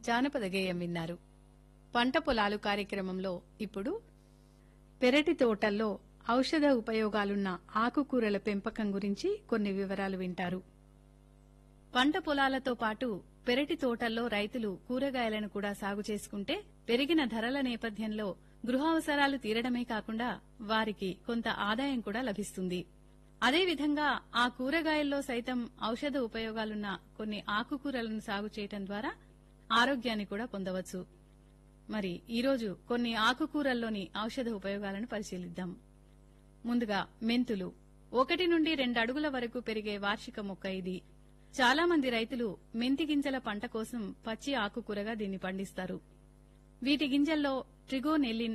జానపద గేయం విన్నారు పంట పొలాలు కార్యక్రమంలో ఇప్పుడు పెరటి తోటల్లో ఔషధ ఉపయోగాలున్న ఆకుకూరల పెంపకం గురించి కొన్ని వివరాలు వింటారు పంట పొలాలతో పాటు పెరటి తోటల్లో రైతులు కూరగాయలను కూడా సాగు చేసుకుంటే పెరిగిన ధరల నేపథ్యంలో గృహావసరాలు తీరడమే కాకుండా వారికి కొంత ఆదాయం కూడా లభిస్తుంది అదేవిధంగా ఆ కూరగాయల్లో సైతం ఔషధ ఉపయోగాలున్న కొన్ని ఆకుకూరలను సాగు చేయటం ద్వారా ఆరోగ్యాన్ని కూడా పొందవచ్చు మరి ఈరోజు కొన్ని ఆకుకూరల్లోని ఔషధ ఉపయోగాలను పరిశీలిద్దాం ముందుగా మెంతులు ఒకటి నుండి రెండు అడుగుల వరకు పెరిగే వార్షిక మొక్క ఇది చాలా మంది రైతులు మెంతి గింజల పంట కోసం పచ్చి ఆకుకూరగా దీన్ని పండిస్తారు వీటి గింజల్లో ట్రిగోనెల్లిన్